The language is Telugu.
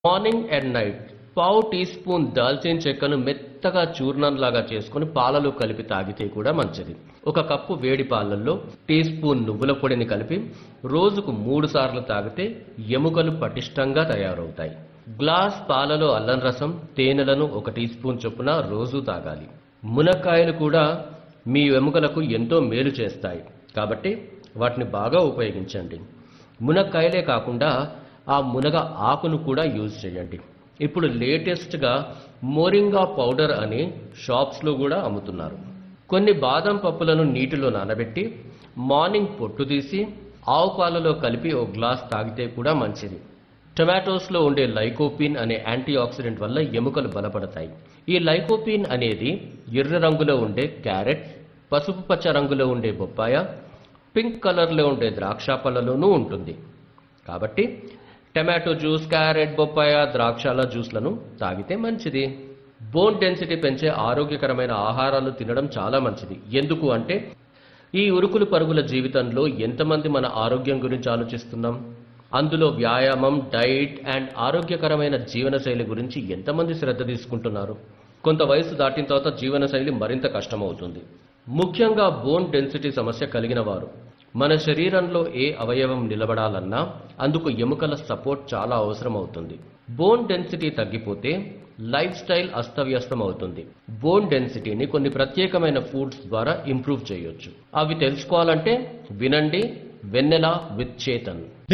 మార్నింగ్ అండ్ నైట్ పావు టీ స్పూన్ దాల్చిన చెక్కను మెత్తగా చూర్ణంలాగా చేసుకుని పాలలో కలిపి తాగితే కూడా మంచిది ఒక కప్పు వేడి పాలల్లో టీ స్పూన్ నువ్వుల పొడిని కలిపి రోజుకు మూడు సార్లు తాగితే ఎముకలు పటిష్టంగా తయారవుతాయి గ్లాస్ పాలలో అల్లం రసం తేనెలను ఒక టీ స్పూన్ చొప్పున రోజు తాగాలి మునక్కాయలు కూడా మీ ఎముకలకు ఎంతో మేలు చేస్తాయి కాబట్టి వాటిని బాగా ఉపయోగించండి మునక్కాయలే కాకుండా ఆ మునగ ఆకును కూడా యూజ్ చేయండి ఇప్పుడు లేటెస్ట్గా మోరింగా పౌడర్ అని షాప్స్లో కూడా అమ్ముతున్నారు కొన్ని బాదం పప్పులను నీటిలో నానబెట్టి మార్నింగ్ పొట్టు తీసి ఆవు పాలలో కలిపి ఓ గ్లాస్ తాగితే కూడా మంచిది టొమాటోస్లో ఉండే లైకోపిన్ అనే యాంటీ ఆక్సిడెంట్ వల్ల ఎముకలు బలపడతాయి ఈ లైకోపిన్ అనేది ఎర్ర రంగులో ఉండే క్యారెట్ పసుపు పచ్చ రంగులో ఉండే బొప్పాయ పింక్ కలర్లో ఉండే ద్రాక్ష పళ్ళలోనూ ఉంటుంది కాబట్టి టమాటో జ్యూస్ క్యారెట్ బొప్పాయ ద్రాక్షల జ్యూస్లను తాగితే మంచిది బోన్ డెన్సిటీ పెంచే ఆరోగ్యకరమైన ఆహారాలు తినడం చాలా మంచిది ఎందుకు అంటే ఈ ఉరుకులు పరుగుల జీవితంలో ఎంతమంది మన ఆరోగ్యం గురించి ఆలోచిస్తున్నాం అందులో వ్యాయామం డైట్ అండ్ ఆరోగ్యకరమైన జీవనశైలి గురించి ఎంతమంది శ్రద్ధ తీసుకుంటున్నారు కొంత వయసు దాటిన తర్వాత జీవనశైలి మరింత కష్టమవుతుంది ముఖ్యంగా బోన్ డెన్సిటీ సమస్య కలిగిన వారు మన శరీరంలో ఏ అవయవం నిలబడాలన్నా అందుకు ఎముకల సపోర్ట్ చాలా అవసరం అవుతుంది బోన్ డెన్సిటీ తగ్గిపోతే లైఫ్ స్టైల్ అస్తవ్యస్తం అవుతుంది బోన్ డెన్సిటీని కొన్ని ప్రత్యేకమైన ఫుడ్స్ ద్వారా ఇంప్రూవ్ చేయొచ్చు అవి తెలుసుకోవాలంటే వినండి వెన్నెల విత్ చేతన్